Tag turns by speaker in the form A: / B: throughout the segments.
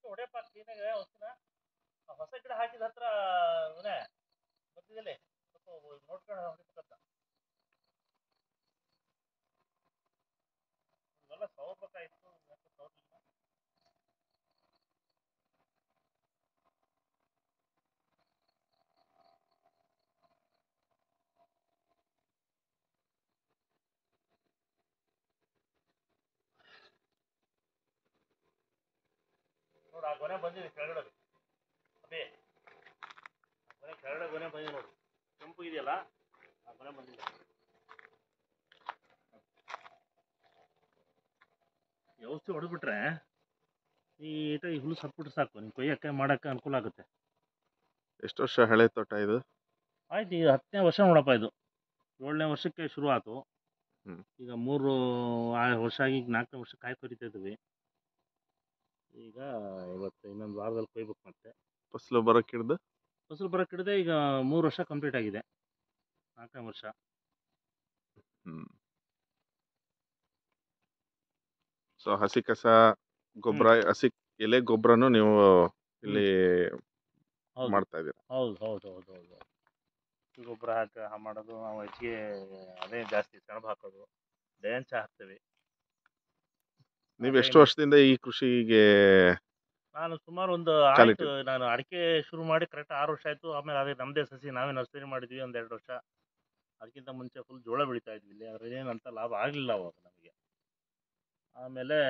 A: ಹೊಡೆಯಪ್ಪ ಕ್ಲೀನಾಗಿ ಔಷಧಿನ ಆ ಹೊಸ ಗಿಡ ಹಾಕಿದ ಹತ್ರ ಅವನೇ ಮಧ್ಯದಲ್ಲಿ ಸ್ವಲ್ಪ ನೋಡ್ಕೊಂಡು ಹೊಡಿಬೇಕಂತ ಇವೆಲ್ಲ ಸೌರ್ಬೇಕಾಯ್ತು ಯಾಕೆ ಸೌರ್ಲಿಲ್ಲ ನೋಡು ಆ ಗೊನೆ ಬಂದಿದೆ ಕೆಳಗಡೆ ಅದೇ ಗೊನೆ ಕೆಳಗಡೆ ಗೊನೆ ಬಂದಿದೆ ನೋಡು ಕೆಂಪು ಇದೆಯಲ್ಲ ಆ ಗೊನೆ ಬಂದಿದೆ ಈ ಔಷಧಿ ಹೊಡೆದ್ಬಿಟ್ರೆ ನೀಟಾಗಿ ಹುಲ್ಲು ಸತ್ಬಿಟ್ರೆ ಸಾಕು ನೀವು ಕೊಯ್ಯಕ್ಕೆ ಮಾಡಕ್ಕೆ ಅನುಕೂಲ ಆಗುತ್ತೆ
B: ಎಷ್ಟು ವರ್ಷ ಹಳೆ ತೋಟ ಇದು
A: ಆಯ್ತು ಈಗ ಹತ್ತನೇ ವರ್ಷ ನೋಡಪ್ಪ ಇದು ಏಳನೇ ವರ್ಷಕ್ಕೆ ಶುರು ಆಯ್ತು
B: ಹ್ಮ್.
A: ಈಗ ಮೂರು ಆ ವರ್ಷ ಆಗಿ ಈಗ ನಾಲ್ಕನೇ ವರ್ಷಕ್ಕೆ ಕಾಯಿ ಕೊರಿತಾ ಇದ್ವಿ ಈಗ ಇವತ್ತು ಇನ್ನೊಂದು ವಾರದಲ್ಲಿ ಕೊಯ್ಬೇಕು ಮತ್ತೆ
B: ಫಸಲು ಬರೋಕೆ ಹಿಡ್ದು
A: ಫಸಲು ಬರೋಕೆ ಹಿಡಿದೆ ಈಗ ಮೂರು ವರ್ಷ ಕಂಪ್ಲೀಟ್ ಆಗಿದೆ ನಾಲ್ಕನೇ ವರ್ಷ
B: ಹ್ಮ್ ಸೊ ಹಸಿ ಕಸ ಗೊಬ್ಬರ ಹಸಿ ಎಲೆ ಗೊಬ್ಬರನು ನೀವು ಇಲ್ಲಿ
A: ಹೌದು
B: ಮಾಡ್ತಾ ಇದ್ದೀರಾ
A: ಹೌದು ಹೌದು ಹೌದು ಹೌದು ಈ ಗೊಬ್ಬರ ಹಾಕಿ ಹಾ ಮಾಡೋದು ನಾವು ಹೆಚ್ಚಿಗೆ ಅದೇ ಜಾಸ್ತಿ ಸೆಣಬು ಹಾಕೋದು ಡೇಂಚ ಹಾಕ್ತೇವೆ
B: ನೀವು
A: ಅದೇ
B: ಎಷ್ಟು ವರ್ಷದಿಂದ ಈ ಕೃಷಿಗೆ
A: ನಾನು ಸುಮಾರು ಒಂದು
B: ಚಾಲಿಟಿ.
A: ಆಯ್ತು ನಾನು ಅಡಿಕೆ ಶುರು ಮಾಡಿ ಕರೆಕ್ಟ್ ಆರು ವರ್ಷ ಆಯ್ತು ಆಮೇಲೆ ಅದೇ ನಮ್ಮದೇ ಸಸಿ ನಾವೇ ನರ್ಸರಿ ಮಾಡಿದ್ವಿ ಒಂದು ಎರಡು ವರ್ಷ ಅದಕ್ಕಿಂತ ಮುಂಚೆ ಫುಲ್ ಜೋಳ ಬೆಳೀತಾ ಇದ್ವಿ ಇಲ್ಲಿ ಅದ್ರ ಏನಂತ ಲಾಭ ಆಗಲಿಲ್ಲ ಅವಾಗ ನಮಗೆ ಆಮೇಲೆ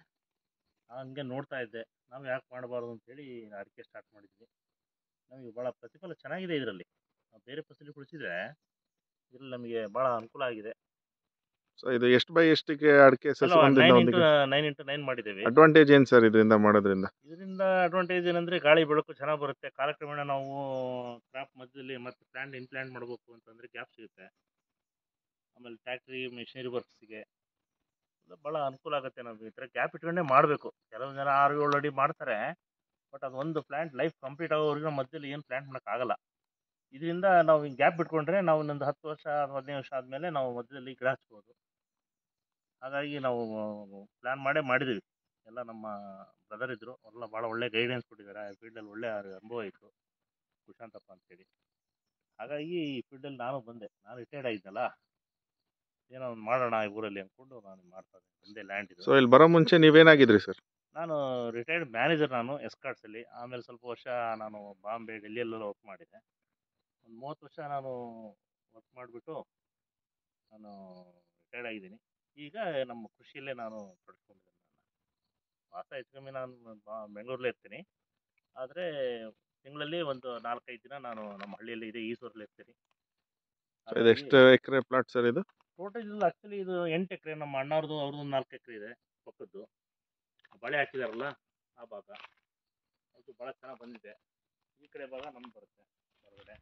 A: ಹಂಗೆ ನೋಡ್ತಾ ಇದ್ದೆ ನಾವು ಯಾಕೆ ಮಾಡಬಾರ್ದು ಅಂತೇಳಿ ಅಡಿಕೆ ಸ್ಟಾರ್ಟ್ ಮಾಡಿದ್ವಿ ನಮಗೆ ಭಾಳ ಪ್ರತಿಫಲ ಚೆನ್ನಾಗಿದೆ ಇದರಲ್ಲಿ ನಾವು ಬೇರೆ ಫಸಲಿ ಕುಳಿಸಿದ್ರೆ ಇದ್ರಲ್ಲಿ ನಮಗೆ ಭಾಳ ಅನುಕೂಲ ಆಗಿದೆ
B: ಸೊ ಇದು ಎಷ್ಟು ಬೈ ಎಷ್ಟಿಗೆ ಅಡಿಕೆ ಸಸಿ ಒಂದಿಂದ
A: ನೈನ್ ಇಂಟು
B: ಒಂದಿಗೆ
A: ನೈನ್ ಇಂಟು ನೈನ್ ಮಾಡಿದ್ದೇವೆ
B: ಅಡ್ವಾಂಟೇಜ್ ಏನು ಸರ್ ಇದರಿಂದ ಮಾಡೋದ್ರಿಂದ
A: ಇದರಿಂದ ಅಡ್ವಾಂಟೇಜ್ ಏನಂದ್ರೆ ಗಾಳಿ ಬೆಳಕು ಚೆನ್ನಾಗಿ ಬರುತ್ತೆ ಕಾಲಕ್ರಮೇಣ ನಾವು ಕ್ರಾಪ್ ಮಧ್ಯದಲ್ಲಿ ಮತ್ತೆ ಪ್ಲಾಂಟ್ ಇನ್ಪ್ಲಾಂಟ್ ಮಾಡಬೇಕು ಅಂತಂದ್ರೆ ಗ್ಯಾಪ್ ಸಿಗುತ್ತೆ ಆಮೇಲೆ ಫ್ಯಾಕ್ಟ್ರಿ ಮಿಷನರಿ ವರ್ಕ್ಸ್ಗೆ ಭಾಳ ಅನುಕೂಲ ಆಗುತ್ತೆ ನಮ್ಗೆ ಈ ಥರ ಗ್ಯಾಪ್ ಇಟ್ಕೊಂಡೇ ಮಾಡಬೇಕು ಕೆಲವು ಜನ ಆರು ಏಳು ಅಡಿ ಮಾಡ್ತಾರೆ ಬಟ್ ಅದು ಒಂದು ಪ್ಲಾಂಟ್ ಲೈಫ್ ಕಂಪ್ಲೀಟ್ ಆಗೋವರೆಗೂ ಮಧ್ಯದಲ್ಲಿ ಏನು ಪ್ಲಾಂಟ್ ಮಾಡೋಕ್ಕಾಗಲ್ಲ ಇದರಿಂದ ನಾವು ಹಿಂಗೆ ಗ್ಯಾಪ್ ಬಿಟ್ಕೊಂಡ್ರೆ ನಾವು ಇನ್ನೊಂದು ಹತ್ತು ವರ್ಷ ಅಥವಾ ಹದಿನೈದು ವರ್ಷ ಆದಮೇಲೆ ನಾವು ಮಧ್ಯದಲ್ಲಿ ಗಿಡ ಹಚ್ಬೋದು ಹಾಗಾಗಿ ನಾವು ಪ್ಲ್ಯಾನ್ ಮಾಡೇ ಮಾಡಿದ್ದೀವಿ ಎಲ್ಲ ನಮ್ಮ ಬ್ರದರ್ ಇದ್ದರು ಎಲ್ಲ ಭಾಳ ಒಳ್ಳೆ ಗೈಡೆನ್ಸ್ ಕೊಟ್ಟಿದ್ದಾರೆ ಆ ಫೀಲ್ಡಲ್ಲಿ ಒಳ್ಳೆ ಅನುಭವ ಇತ್ತು ಕುಶಾಂತಪ್ಪ ಅಂತೇಳಿ ಹಾಗಾಗಿ ಈ ಫೀಲ್ಡಲ್ಲಿ ನಾನು ಬಂದೆ ನಾನು ರಿಟೈರ್ಡ್ ಆಗಿದ್ದಲ್ಲ ಏನೋ ಒಂದು ಮಾಡೋಣ ಈ ಊರಲ್ಲಿ ಅಂದ್ಕೊಂಡು ನಾನು ಮಾಡ್ತಾ ಇದ್ದೆ ಒಂದೇ ಲ್ಯಾಂಡ್ ಇದು
B: ಸೊ ಇಲ್ಲಿ ಬರೋ ಮುಂಚೆ ನೀವೇನಾಗಿದ್ರಿ ಸರ್
A: ನಾನು ರಿಟೈರ್ಡ್ ಮ್ಯಾನೇಜರ್ ನಾನು ಎಸ್ಕಾರ್ಟ್ಸಲ್ಲಿ ಆಮೇಲೆ ಸ್ವಲ್ಪ ವರ್ಷ ನಾನು ಬಾಂಬೆ ಡೆಲ್ಲಿಯಲ್ಲೆಲ್ಲ ವರ್ಕ್ ಮಾಡಿದ್ದೆ ಒಂದು ಮೂವತ್ತು ವರ್ಷ ನಾನು ವರ್ಕ್ ಮಾಡಿಬಿಟ್ಟು ನಾನು ರಿಟೈರ್ಡ್ ಆಗಿದ್ದೀನಿ ಈಗ ನಮ್ಮ ಕೃಷಿಯಲ್ಲೇ ನಾನು ತೊಡಗಿಸ್ಕೊಂಡಿದ್ದೀನಿ ನಾನು ವಾಸ ಹೆಚ್ಚು ಕಮ್ಮಿ ನಾನು ಬಾ- ಬೆಂಗಳೂರಲ್ಲೇ ಇರ್ತೀನಿ ಆದರೆ ತಿಂಗಳಲ್ಲಿ ಒಂದು ನಾಲ್ಕೈದು ದಿನ ನಾನು ನಮ್ಮ ಹಳ್ಳಿಯಲ್ಲಿ ಇದೆ ಈಸೂರಲ್ಲಿ ಇರ್ತೀನಿ
B: So ಇದು ಎಷ್ಟು ಎಕರೆ ಪ್ಲಾಟ್ ಸರ್ ಇದು
A: ಟೋಟಲ್ ಇಲ್ಲ ಆ್ಯಕ್ಚುಲಿ ಇದು ಎಂಟು ಎಕರೆ ನಮ್ಮ ಅಣ್ಣವ್ರದ್ದು ಅವ್ರದ್ದು ಒಂದು ನಾಲ್ಕು ಎಕರೆ ಇದೆ ಪಕ್ಕದ್ದು ಬಳೆ ಹಾಕಿದಾರಲ್ಲ ಆ ಭಾಗ ಅದು ಭಾಳ ಚೆನ್ನಾಗಿ ಬಂದಿದೆ ಈ ಕಡೆ ಭಾಗ ನಮ್ದು ಬರುತ್ತೆ ಹೊರಗಡೆ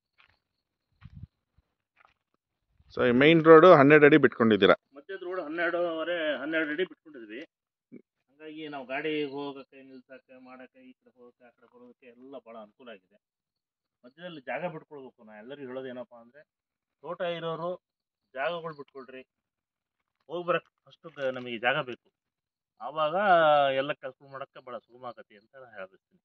B: ಸೊ ಈ ಮೈನ್ ರೋಡು ಹನ್ನೆರಡು ಅಡಿ ಬಿಟ್ಕೊಂಡಿದ್ದೀರಾ
A: ಮಧ್ಯದ ರೋಡ್ ಹನ್ನೆರಡೂವರೆ ಹನ್ನೆರಡು ಅಡಿ ಬಿಟ್ಕೊಂಡಿದ್ವಿ ಹಾಗಾಗಿ ನಾವು ಗಾಡಿ ಹೋಗೋಕ್ಕೆ ನಿಲ್ಸಕ್ಕೆ ಮಾಡೋಕ್ಕೆ ಈ ಕಡೆ ಹೋಗೋಕ್ಕೆ ಆ ಕಡೆ ಬರೋದಕ್ಕೆ ಎಲ್ಲ ಭಾಳ ಅನುಕೂಲ ಆಗಿದೆ ಮಧ್ಯದಲ್ಲಿ ಜಾಗ ಬಿಟ್ಕೊಳ್ಬೇಕು ನಾ ಎಲ್ಲರಿಗೂ ಹೇಳೋದು ಏನಪ್ಪ ಅಂದರೆ ತೋಟ ಇರೋರು ಜಾಗಗಳು ಬಿಟ್ಕೊಳ್ರಿ ಹೋಗಿ ಬರಕ್ಕೆ ಫಸ್ಟು ನಮಗೆ ಜಾಗ ಬೇಕು ಆವಾಗ ಎಲ್ಲ ಕೆಲಸ ಮಾಡೋಕ್ಕೆ ಭಾಳ ಸುಗಮ ಆಗತ್ತೆ ಅಂತ ನಾನು ಹೇಳ್ಬಿಡ್ತೀನಿ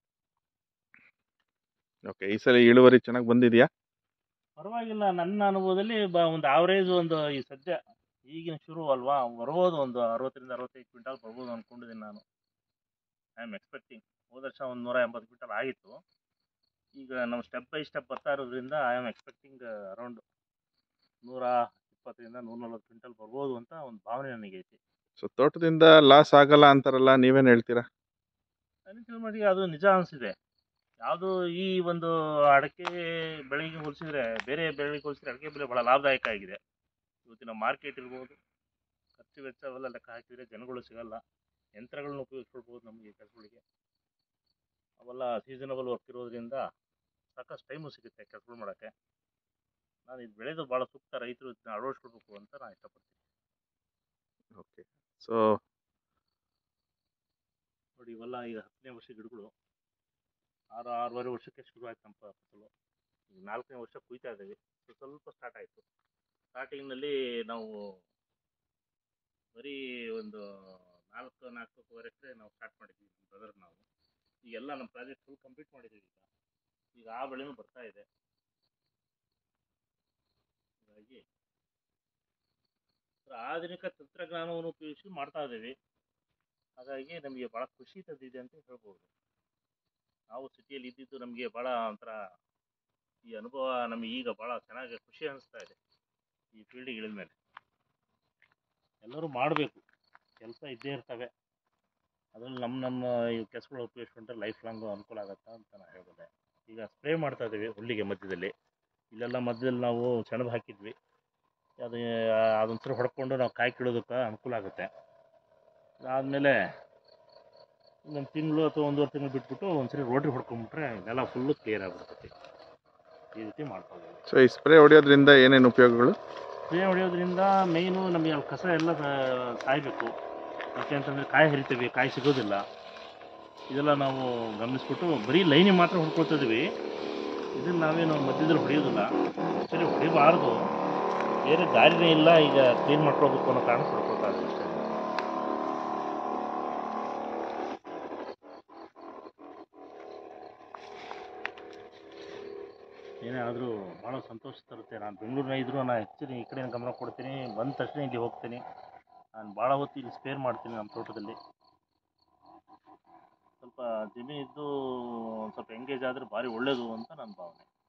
B: ಓಕೆ ಈ ಸಲ ಇಳುವರಿ ಚೆನ್ನಾಗಿ ಬಂದಿದೆಯಾ
A: ಪರವಾಗಿಲ್ಲ ನನ್ನ ಅನುಭವದಲ್ಲಿ ಬ ಒಂದು ಆವ್ರೇಜ್ ಒಂದು ಈ ಸದ್ಯ ಈಗಿನ ಶುರು ಅಲ್ವಾ ಬರ್ಬೋದು ಒಂದು ಅರವತ್ತರಿಂದ ಅರವತ್ತೈದು ಕ್ವಿಂಟಾಲ್ ಬರ್ಬೋದು ಅಂದ್ಕೊಂಡಿದ್ದೀನಿ ನಾನು ಐ ಆಮ್ ಎಕ್ಸ್ಪೆಕ್ಟಿಂಗ್ ಹೋದ ವರ್ಷ ಒಂದು ನೂರ ಎಂಬತ್ತು ಕ್ವಿಂಟಾಲ್ ಆಗಿತ್ತು ಈಗ ನಾವು ಸ್ಟೆಪ್ ಬೈ ಸ್ಟೆಪ್ ಬರ್ತಾ ಇರೋದ್ರಿಂದ ಐ ಆಮ್ ಎಕ್ಸ್ಪೆಕ್ಟಿಂಗ್ ಅರೌಂಡ್ ನೂರ ಇಪ್ಪತ್ತರಿಂದ ನೂರ ನಲ್ವತ್ತು ಕ್ವಿಂಟಲ್ ಬರ್ಬೋದು ಅಂತ ಒಂದು ಭಾವನೆ ನನಗೆ ಐತಿ
B: ಸೊ ತೋಟದಿಂದ ಲಾಸ್ ಆಗಲ್ಲ ಅಂತಾರಲ್ಲ ನೀವೇನು ಹೇಳ್ತೀರಾ
A: ನನಗೆ ಮಟ್ಟಿಗೆ ಅದು ನಿಜ ಅನಿಸಿದೆ ಯಾವುದು ಈ ಒಂದು ಅಡಿಕೆ ಬೆಳೆಗೆ ಹೋಲಿಸಿದ್ರೆ ಬೇರೆ ಬೆಳೆಗೆ ಹೋಲಿಸಿದ್ರೆ ಅಡಿಕೆ ಬೆಳೆ ಭಾಳ ಲಾಭದಾಯಕ ಆಗಿದೆ ಇವತ್ತಿನ ಮಾರ್ಕೆಟ್ ಇರ್ಬೋದು ಖರ್ಚು ವೆಚ್ಚ ಅವೆಲ್ಲ ಲೆಕ್ಕ ಹಾಕಿದರೆ ಜನಗಳು ಸಿಗಲ್ಲ ಯಂತ್ರಗಳನ್ನ ಉಪಯೋಗಿಸ್ಕೊಳ್ಬೋದು ನಮಗೆ ಕೆಲಸಗಳಿಗೆ ಅವೆಲ್ಲ ಸೀಸನಬಲ್ ವರ್ಕ್ ಇರೋದ್ರಿಂದ ಸಾಕಷ್ಟು ಟೈಮು ಸಿಗುತ್ತೆ ಕೆಲಸಗಳು ಮಾಡೋಕ್ಕೆ ನಾನು ಇದು ಬೆಳೆದು ಭಾಳ ಸೂಕ್ತ ರೈತರು ಇದನ್ನ ಅಳವಡಿಸ್ಕೊಳ್ಬೇಕು ಅಂತ ನಾನು ಇಷ್ಟಪಡ್ತೀನಿ
B: ಓಕೆ ಸೊ
A: ನೋಡಿ ಇವೆಲ್ಲ ಈಗ ಹತ್ತನೇ ವರ್ಷ ಗಿಡಗಳು ಆರು ಆರೂವರೆ ವರ್ಷಕ್ಕೆ ಶುರು ಆಯ್ತು ನಮ್ಮ ಫಸಲು ಈಗ ನಾಲ್ಕನೇ ವರ್ಷ ಕುಯ್ತಾ ಇದ್ದೀವಿ ಸೊ ಸ್ವಲ್ಪ ಸ್ಟಾರ್ಟ್ ಆಯಿತು ಸ್ಟಾರ್ಟಿಂಗ್ನಲ್ಲಿ ನಾವು ಬರೀ ಒಂದು ನಾಲ್ಕು ನಾಲ್ಕೂವರೆ ಎಕರೆ ನಾವು ಸ್ಟಾರ್ಟ್ ಮಾಡಿದ್ವಿ ನಮ್ಮ ಬ್ರದರ್ ನಾವು ಈಗೆಲ್ಲ ನಮ್ಮ ಪ್ರಾಜೆಕ್ಟ್ ಫುಲ್ ಕಂಪ್ಲೀಟ್ ಮಾಡಿದ್ದೀವಿ ಈಗ ಈಗ ಆ ಬೆಳೆನೂ ಬರ್ತಾ ಇದೆ ಹಾಗಾಗಿ ಆಧುನಿಕ ತಂತ್ರಜ್ಞಾನವನ್ನು ಉಪಯೋಗಿಸಿ ಮಾಡ್ತಾ ಇದ್ದೀವಿ ಹಾಗಾಗಿ ನಮಗೆ ಭಾಳ ಖುಷಿ ತಂದಿದೆ ಅಂತ ಹೇಳ್ಬೋದು ನಾವು ಸಿಟಿಯಲ್ಲಿ ಇದ್ದಿದ್ದು ನಮಗೆ ಭಾಳ ಒಂಥರ ಈ ಅನುಭವ ನಮಗೆ ಈಗ ಭಾಳ ಚೆನ್ನಾಗಿ ಖುಷಿ ಅನಿಸ್ತಾ ಇದೆ ಈ ಫೀಲ್ಡಿಗೆ ಇಳಿದ ಮೇಲೆ ಎಲ್ಲರೂ ಮಾಡಬೇಕು ಕೆಲಸ ಇದ್ದೇ ಇರ್ತವೆ ಅದರಲ್ಲಿ ನಮ್ಮ ನಮ್ಮ ಈ ಕೆಲಸಗಳು ಉಪಯೋಗಿಸ್ಕೊಂಡ್ರೆ ಲೈಫ್ ಲಾಂಗು ಅನುಕೂಲ ಆಗುತ್ತೆ ಅಂತ ನಾನು ಹೇಳ್ಬೋದೆ ಈಗ ಸ್ಪ್ರೇ ಮಾಡ್ತಾ ಇದ್ದೀವಿ ಹುಲ್ಲಿಗೆ ಮಧ್ಯದಲ್ಲಿ ಇಲ್ಲೆಲ್ಲ ಮಧ್ಯದಲ್ಲಿ ನಾವು ಸೆಣಬು ಹಾಕಿದ್ವಿ ಅದು ಅದೊಂದ್ಸರಿ ಹೊಡ್ಕೊಂಡು ನಾವು ಕಾಯಿ ಕೀಳೋದಕ್ಕೆ ಅನುಕೂಲ ಆಗುತ್ತೆ ಅದಾದಮೇಲೆ ಇನ್ನೊಂದು ತಿಂಗಳು ಅಥವಾ ಒಂದೂವರೆ ತಿಂಗಳು ಬಿಟ್ಬಿಟ್ಟು ಒಂದ್ಸರಿ ರೋಟ್ರಿ ಹೊಡ್ಕೊಂಡ್ಬಿಟ್ರೆ ನೆಲ ಫುಲ್ಲು ಕ್ಲಿಯರ್ ಆಗಿಬಿಡ್ತೈತಿ ಈ ರೀತಿ ಮಾಡ್ಕೊಳ್ಬೋದು
B: ಸೊ ಈ ಸ್ಪ್ರೇ ಹೊಡೆಯೋದ್ರಿಂದ ಏನೇನು ಉಪಯೋಗಗಳು
A: ಸ್ಪ್ರೇ ಹೊಡೆಯೋದ್ರಿಂದ ಮೇಯ್ನು ನಮಗೆ ಅಲ್ಲಿ ಕಸ ಎಲ್ಲ ಸಾ- ಸಾಯ್ಬೇಕು ಯಾಕೆ ಅಂತಂದರೆ ಕಾಯಿ ಹರಿತೀವಿ ಕಾಯಿ ಸಿಗೋದಿಲ್ಲ ಇದೆಲ್ಲ ನಾವು ಗಮನಿಸ್ಬಿಟ್ಟು ಬರೀ ಲೈನಿಗೆ ಮಾತ್ರ ಹೊಡ್ಕೊಳ್ತಿದ್ವಿ ಇದನ್ನು ನಾವೇನು ಮಧ್ಯದಲ್ಲಿ ಹೊಡೆಯೋದಿಲ್ಲ ಆ್ಯಕ್ಚುಲಿ ಹೊಡಿಬಾರ್ದು ಬೇರೆ ದಾರಿನೇ ಇಲ್ಲ ಈಗ ಕ್ಲೀನ್ ಮಾಡ್ಕೊಳ್ಬೇಕು ಅನ್ನೋ ಕಾರಣ ಹೊಡ್ಕೊಳ್ತಾ ಇದ್ದೀವಿ ಅಷ್ಟೇ ಏನೇ ಆದರೂ ಭಾಳ ಸಂತೋಷ ತರುತ್ತೆ ನಾನು ಬೆಂಗಳೂರಿನ ಇದ್ದರೂ ನಾನು ಆ್ಯಕ್ಚುಲಿ ಈ ಕಡೆ ಗಮನ ಕೊಡ್ತೀನಿ ಬಂದ ತಕ್ಷಣ ಇಲ್ಲಿ ಹೋಗ್ತೀನಿ ನಾನು ಭಾಳ ಹೊತ್ತು ಇಲ್ಲಿ ಸ್ಪೇರ್ ಮಾಡ್ತೀನಿ ನಮ್ಮ ತೋಟದಲ್ಲಿ ಸ್ವಲ್ಪ ಜಮೀನಿದ್ದು ಒಂದು ಸ್ವಲ್ಪ ಎಂಗೇಜ್ ಆದರೆ ಭಾರಿ ಒಳ್ಳೆಯದು ಅಂತ ನನ್ನ ಭಾವನೆ